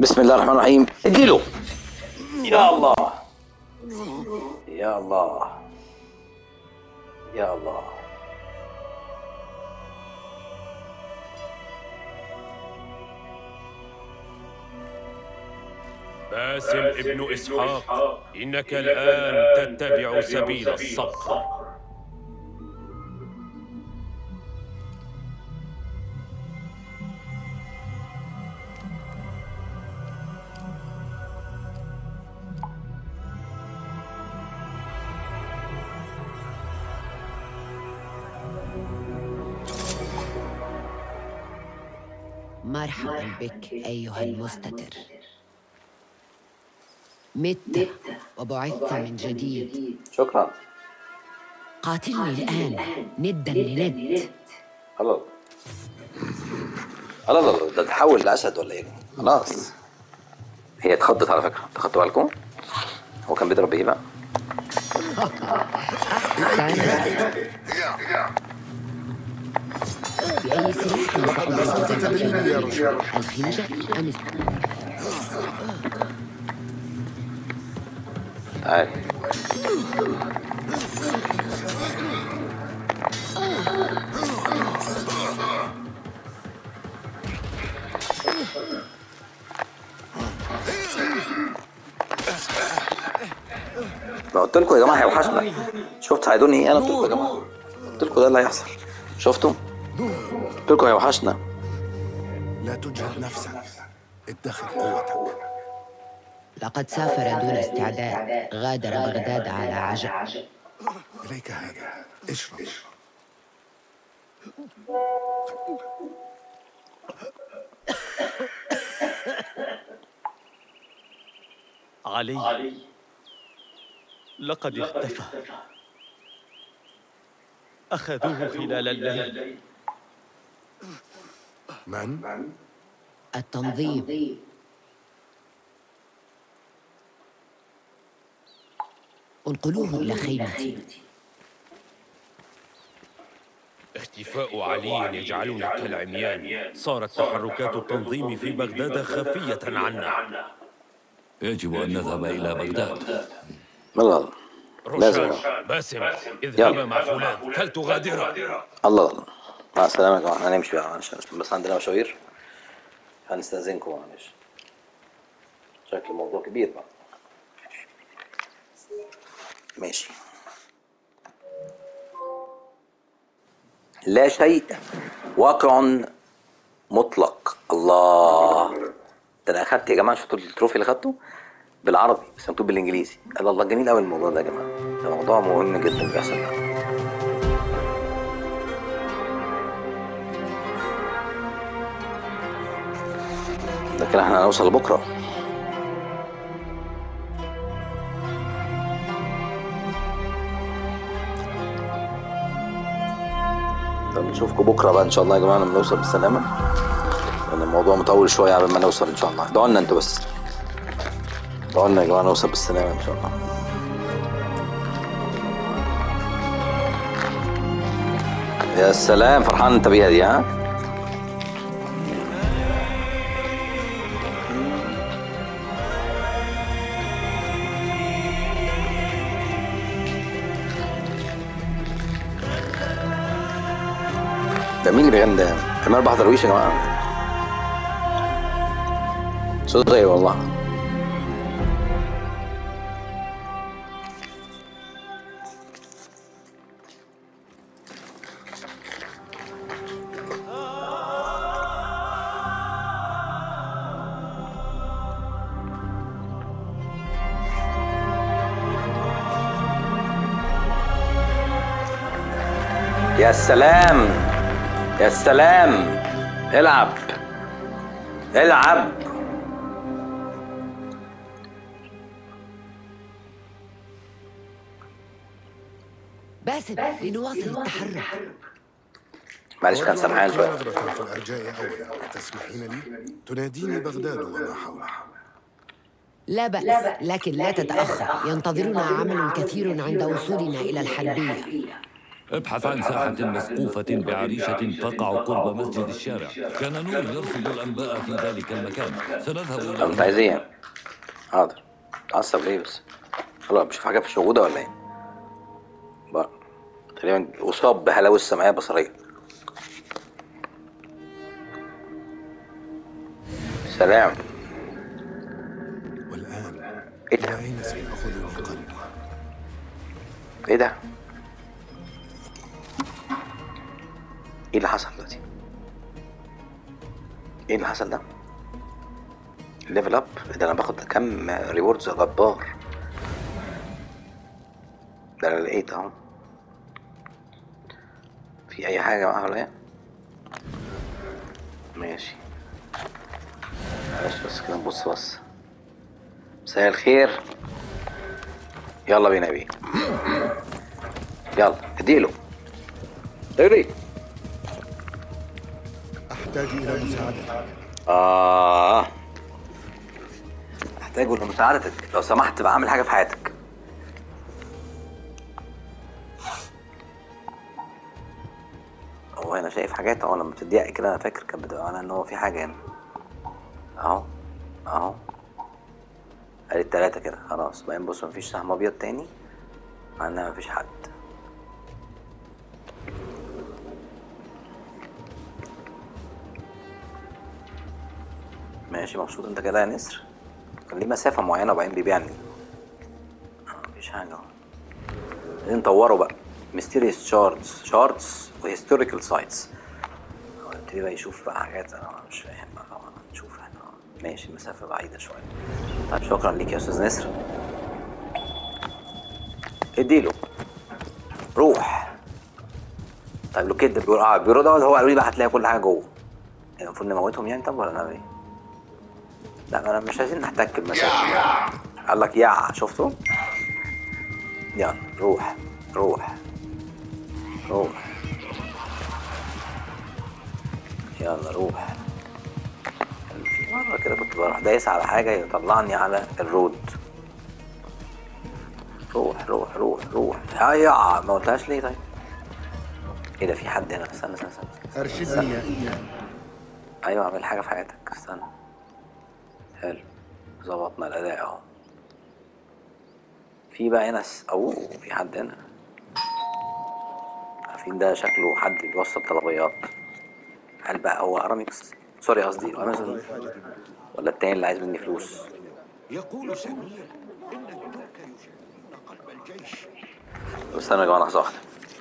بسم الله الرحمن الرحيم اديله يا الله يا الله يا الله باسم ابن إسحاق إنك الآن تتبع سبيل الصقر مرحبا بك أيها المستتر مت وبعثت من جديد شكرا قاتلني الآن ندا لند الله الله الله ده تحول لاسد ولا ايه خلاص هي اتخضت على فكره تاخدتوا بالكم هو كان بيضرب ايه بقى بأي سلاح تدريبي يا رجل الخنجر أم تعال ما قلت لكم يا جماعه هيوحشنا شفت هيدوني ايه انا قلت لكم يا جماعه قلت لكم ده اللي هيحصل شفتوا قلت لكم هيوحشنا لا تجهد نفسك ادخر قوتك لقد سافر دون استعداد غادر بغداد على عجل إليك هذا اشرب علي لقد اختفى أخذوه خلال الليل من؟ التنظيم انقلوه إلى خيمتي اختفاء علي يجعلنا كالعميان صارت تحركات التنظيم في بغداد خفية عنا يجب أن نذهب إلى بغداد الله لازم رشاد باسم يلا. اذهبا مع فلان فلتغادرا الله الله مع السلامة يا جماعة احنا هنمشي بقى عشان بس عندنا مشاوير هنستأذنكم معلش شكل الموضوع كبير بقى ماشي لا شيء واقع مطلق الله ده انا اخدت يا جماعه شفتوا التروفي اللي اخدته بالعربي بس مكتوب بالانجليزي الله الله جميل قوي الموضوع ده يا جماعه ده موضوع مهم جدا بيحصل ده لكن احنا هنوصل لبكره طب نشوفكم بكره بقى ان شاء الله يا جماعه لما نوصل بالسلامه لان الموضوع مطول شويه قبل ما نوصل ان شاء الله ادعوا لنا انتوا بس ادعوا لنا يا جماعه نوصل بالسلامه ان شاء الله يا سلام فرحان انت بيها دي ها ده مين اللي بيغني ده؟ عمال بحضر درويش يا جماعه صوت غير والله يا سلام يا سلام العب العب باسم لنواصل التحرك معلش كان سرحان شويه نظرة في الأرجاء أولا تسمحين لي؟ تناديني بغداد وما حولها لا بأس لكن لا تتأخر ينتظرنا عمل كثير عند وصولنا إلى الحربية ابحث عن ساحة مسقوفة بعريشة تقع قرب مسجد الشارع كان نور يرصد الأنباء في ذلك المكان سنذهب طب انت عايز ايه؟ حاضر تعصب ليه بس؟ خلاص بشوف حاجة مش موجودة ولا ايه؟ بقى تقريبا أصاب بهلاوس سمعية بصرية سلام والآن ايه ده؟ أين سيأخذني قلبي؟ ايه ده؟ ايه اللي حصل دلوقتي؟ ايه اللي حصل ده؟ ليفل اب ده انا باخد كام ريوردز جبار ده انا لقيت اهو في اي حاجة معاها ولا ايه؟ ماشي معلش بس كده نبص بص مساء الخير يلا بينا يا بيه يلا اديله اجري أحتاج إلى مساعدتك آه أحتاج لمساعدتك لو سمحت بقى اعمل حاجة في حياتك هو أنا شايف حاجات أهو لما بتضيق كده أنا فاكر كانت بتبقى معناها إن هو في حاجة هنا أهو أهو ادي التلاتة كده خلاص بعدين بص مفيش سهم أبيض تاني معناها مفيش حد ماشي مبسوط انت كده يا نسر كان ليه مسافة معينة وبعدين بيبيعني آه، مفيش حاجة اهو عايزين نطوره بقى mysterious shards shards و historical sites هو يبتدي بقى يشوف بقى حاجات انا مش فاهم بقى طبعا نشوف احنا ماشي المسافة بعيدة شوية طيب شكرا ليك يا استاذ نسر اديله روح طيب لو كده بيقول اه البيرو دوت هو قالوا لي بقى هتلاقي كل حاجة جوه يعني المفروض نموتهم يعني طب ولا نعمل ايه؟ لا ما انا مش عايزين نحتك بمسافة قال لك يا شفته؟ يلا روح روح روح يلا روح في مرة كده كنت بروح دايس على حاجة يطلعني على الرود روح روح روح روح يا يا ما قلتهاش ليه طيب؟ ايه ده في حد هنا استنى استنى استنى أرشدني يا إيمان ايوه اعمل حاجة في حياتك استنى حلو ظبطنا الأداء اهو في بقى هنا س... اوه في حد هنا عارفين ده شكله حد بيوصل طلبيات هل بقى هو ارامكس سوري قصدي امازون ولا التاني اللي عايز مني فلوس يقول سمير إن الترك يشعلون قلب الجيش استنى يا جماعة لحظة واحدة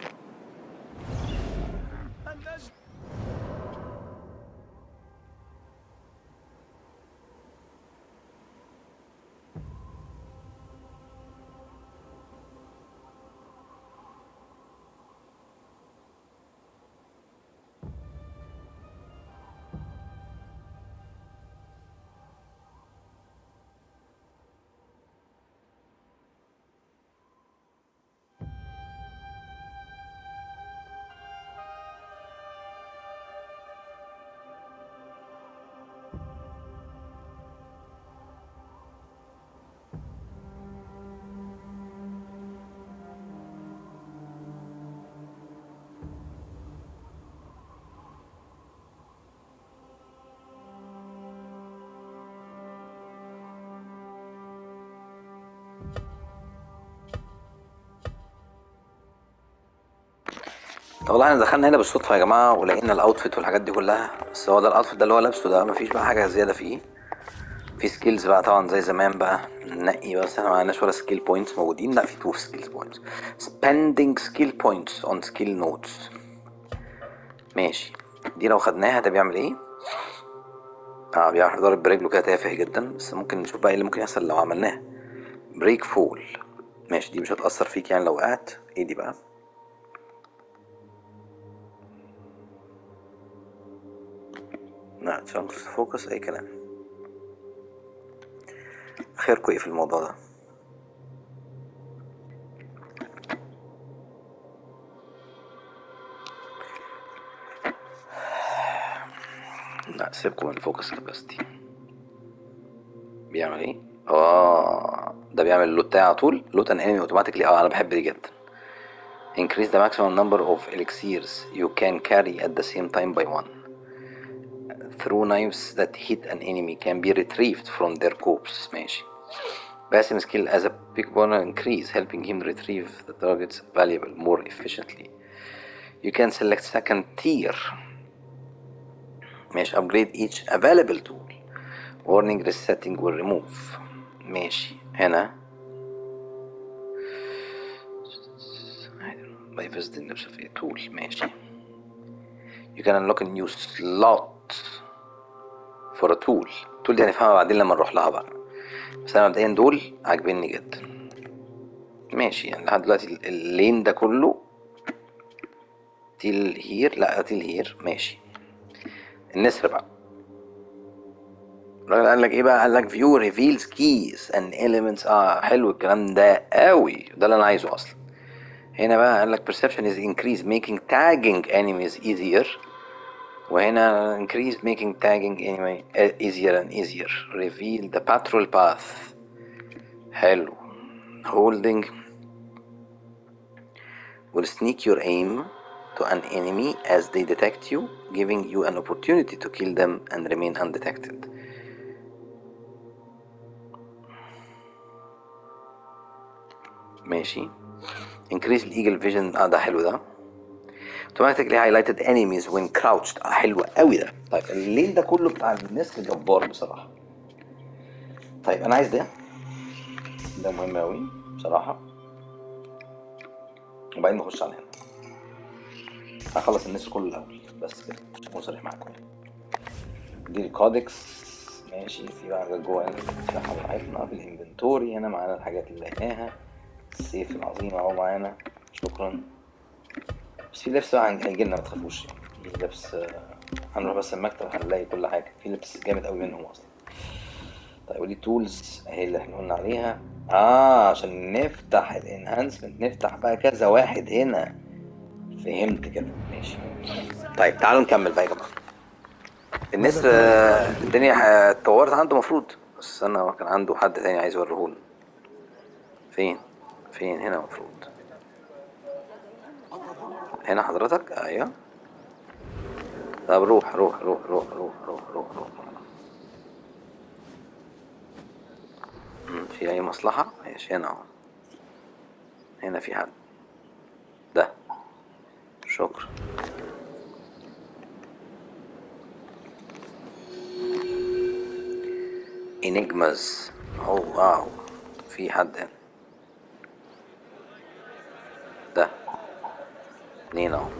طب والله احنا دخلنا هنا بالصدفة يا جماعة ولقينا الاوتفيت والحاجات دي كلها بس هو ده الاوتفيت ده اللي هو لابسه ده مفيش بقى حاجة زيادة فيه في سكيلز بقى طبعا زي زمان بقى ننقي بس احنا ما عندناش ولا سكيل بوينتس موجودين لا في تو سكيل بوينتس spending skill points on skill notes ماشي دي لو خدناها ده بيعمل ايه اه بيعرف يضرب برجله كده تافه جدا بس ممكن نشوف بقى ايه اللي ممكن يحصل لو عملناه بريك فول ماشي دي مش هتأثر فيك يعني لو وقعت ايه دي بقى لا تشانس فوكس اي كلام خيركم ايه في الموضوع ده لا سيبكم من الفوكس كاباسيتي بيعمل ايه اه ده بيعمل اللوت على طول لوت ان انمي اوتوماتيكلي اه انا بحب دي جدا increase the maximum number of elixirs you can carry at the same time by one through knives that hit an enemy can be retrieved from their corpse ماشي Basim skill as a big bonus increase helping him retrieve the target's valuable more efficiently you can select second tier ماشي upgrade each available tool warning resetting will remove ماشي هنا divest the نفسه في tool ماشي you can unlock a new slot for a tool tool دي هنفهمها بعدين لما نروح لها بقى بس انا مبدئيا دول عاجبني جدا ماشي يعني لحد دلوقتي اللين ده كله تيل هير لا تيل هير ماشي النسر بقى الراجل قال لك ايه بقى قال لك فيو ريفيلز كيز اند elements اه حلو الكلام ده قوي ده اللي انا عايزه اصلا هنا بقى قال لك perception is increased making tagging enemies easier وهنا increase making tagging enemy easier and easier reveal the patrol path حلو holding will sneak your aim to an enemy as they detect you giving you an opportunity to kill them and remain undetected ماشي increase الايجل فيجن اه ده حلو ده automatically highlighted enemies when crouched اه حلو قوي ده طيب الليل ده كله بتاع النسر جبار بصراحه طيب انا عايز ده ده مهم قوي بصراحه وبعدين نخش على هنا هخلص النسر كله الاول بس كده عشان اكون صريح معاكم دي الكودكس ماشي في بقى حاجات جوه هنا الأسلحة بتاعتنا في الانفنتوري هنا معانا الحاجات اللي لقيناها السيف العظيم اهو معانا شكرا بس في لبس بقى هيجي لنا ما تخافوش في لبس آه، هنروح بس المكتب هنلاقي كل حاجة في لبس جامد قوي منهم اصلا طيب ودي تولز اهي اللي احنا قلنا عليها اه عشان نفتح الانهانسمنت نفتح بقى كذا واحد هنا فهمت كده ماشي طيب تعالوا نكمل بقى يا جماعه الناس آه، الدنيا آه، اتطورت عنده مفروض بس انا كان عنده حد تاني عايز اوريهولنا فين فين هنا مفروض هنا حضرتك ايوه طب روح روح روح روح روح روح روح روح مم، في اي مصلحة ماشي هنا اهو هنا في حد ده شكرا انيجماز اوه واو في حد هنا ده اتنين اهو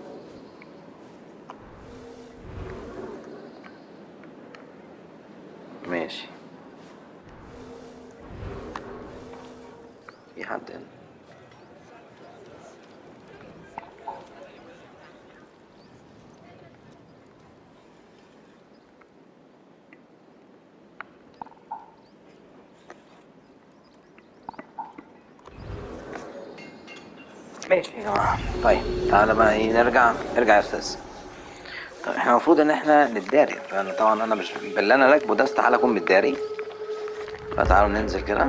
ماشي في حد هنا ماشي يا جماعة طيب تعالى بقى ايه نرجع ارجع يا استاذ طيب احنا المفروض ان احنا نتداري فأنا طبعا انا مش باللي انا راكبه ده استحالة اكون متداري فتعالوا ننزل كده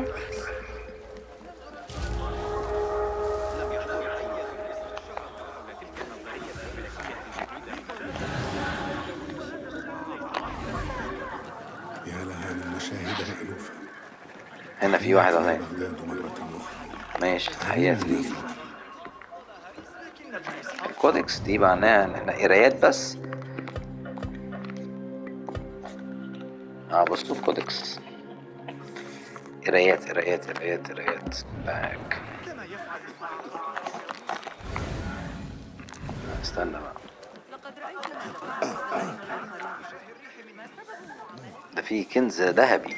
يا لها من مشاهد مألوفة هنا في واحد اهي بغداد مرة أخرى ماشي تحياتي ليك الكودكس دي معناها ان احنا قرايات بس اه بصوا الكودكس قرايات قرايات قرايات قرايات باك استنى بقى ده في كنز ذهبي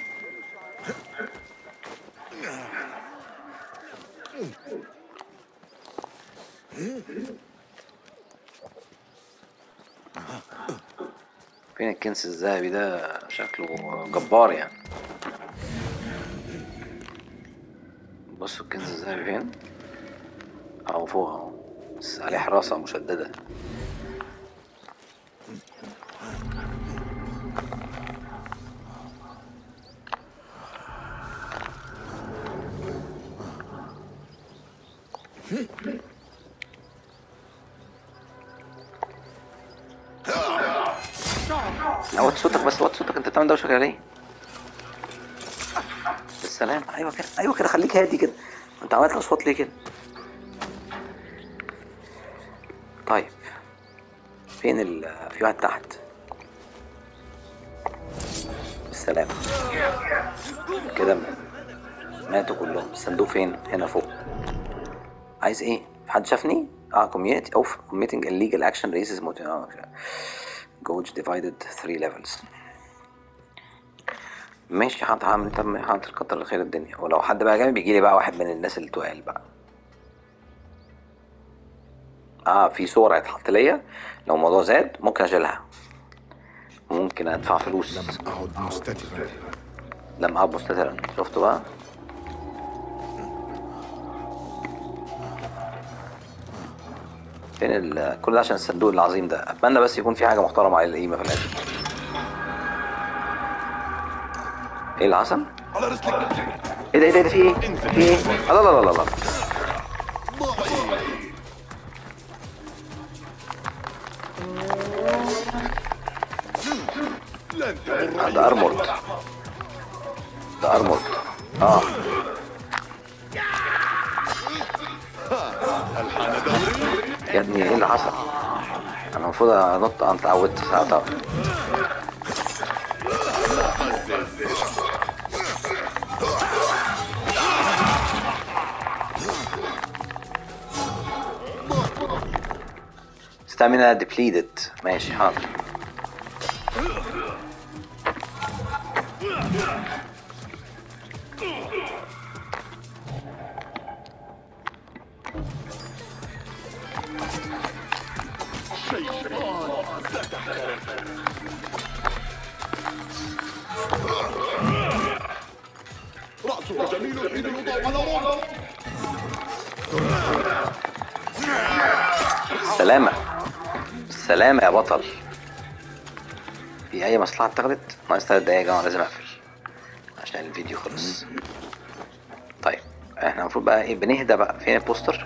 فين الكنز الذهبي ده شكله جبار يعني بصوا الكنز الذهبي فين اهو فوق اهو بس عليه حراسة مشددة وطي صوتك بس وطي صوتك انت بتعمل دوشه كده ليه بالسلام ايوه كده ايوه كده خليك هادي كده انت عملت اصوات ليه كده طيب فين ال في واحد تحت بالسلام كده ماتوا كلهم الصندوق فين هنا فوق عايز ايه حد شافني اه كوميونتي اوف committing illegal action raises motiv اه جوج divided 3 levels ماشي حاضر هعمل طب حاضر كتر خير الدنيا ولو حد بقى جنبي بيجي لي بقى واحد من الناس اللي تقال بقى اه في صورة هيتحط ليا لو الموضوع زاد ممكن اشيلها ممكن ادفع فلوس لم أعد مستترا لم اعد مستترا شفتوا بقى فين ال... كل ده عشان الصندوق العظيم ده اتمنى بس يكون في حاجه محترمه على القيمه في الاخر ايه اللي حصل؟ على رسلك ايه ده ايه ده, إيه ده في ايه؟ في ايه؟ لا لا لا لا لا لن تمر آه، ده ارمورد ده ارمورد اه هل حان دوري؟ يا ابني ايه اللي حصل؟ انا المفروض انط انا اتعودت ساعتها stamina depleted ماشي حاضر رأسك جميل حين يوضع على رأسك سلامة سلامة يا بطل في أي مصلحة اتخذت؟ ناقص تلات دقايق يا جماعة لازم أقفل عشان الفيديو خلص طيب احنا المفروض بقى ايه بنهدى بقى فين البوستر؟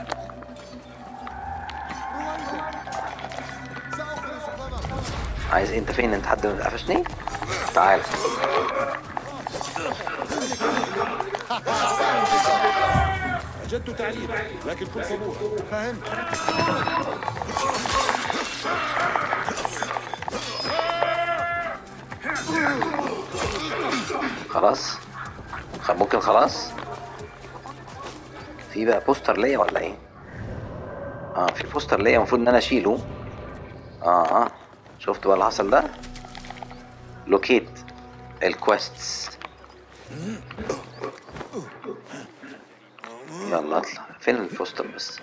عايز ايه انت فين انت حد قفشني؟ تعال أجدت تعليم لكن كن صبور فهمت خلاص خ- ممكن خلاص في بقى بوستر ليا ولا ايه اه في بوستر ليا المفروض ان انا اشيله اه اه شفت بقى اللي حصل ده لوكيت الكويستس يلا اطلع فين البوستر بس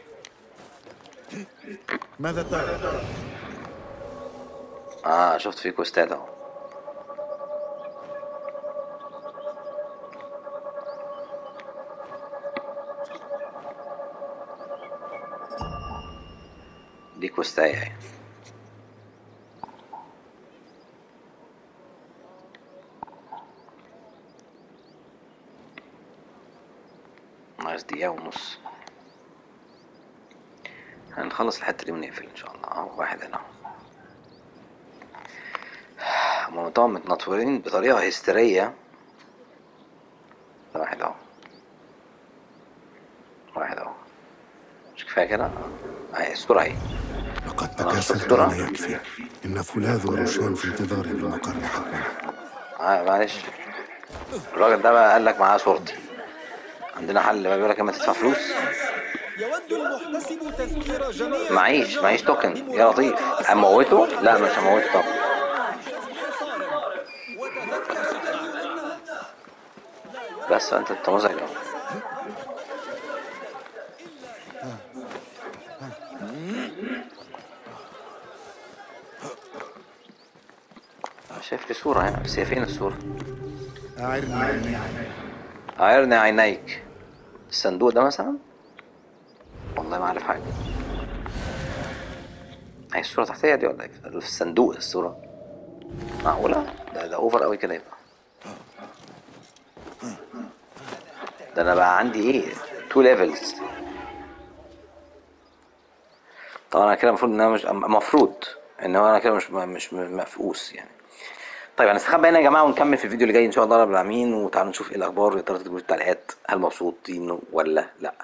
ماذا ترى؟ اه شفت في كوستات اهو دي كوستاية اهي ناقص دقيقة ونص هنخلص الحتة دي ونقفل ان شاء الله اهو واحد هنا اهو هما طبعا متنطورين بطريقة هستيرية ده واحد اهو واحد اهو مش كفاية كده اهي الصورة اهي لقد أنا تكاسل شفت بسرعة. ما يكفي إن فولاذ وروشان في انتظاري بالمقر حتما آه معلش الراجل ده بقى قال لك معاه صورتي عندنا حل بقى بيقول لك اما تدفع فلوس يود المحتسب تذكير جميع معيش معيش توكن يا لطيف اموته لا مش هموته طبعا بس انت انت مزعج أهو. شايف لي صورة هنا بس هي فين الصورة؟ أعرني عيرني عينيك الصندوق ده مثلا والله ما عارف حاجة هي الصورة تحتيها دي ولا ايه؟ في الصندوق الصورة معقولة؟ ده ده اوفر قوي كده يبقى ده انا بقى عندي ايه؟ تو ليفلز طبعا انا كده المفروض ان انا مش المفروض ان هو انا كده مش مش مفقوس يعني طيب هنستخبى هنا يا جماعه ونكمل في الفيديو اللي جاي ان شاء الله رب العالمين وتعالوا نشوف ايه الاخبار ويا ترى تكتبوا في التعليقات هل مبسوطين ولا لا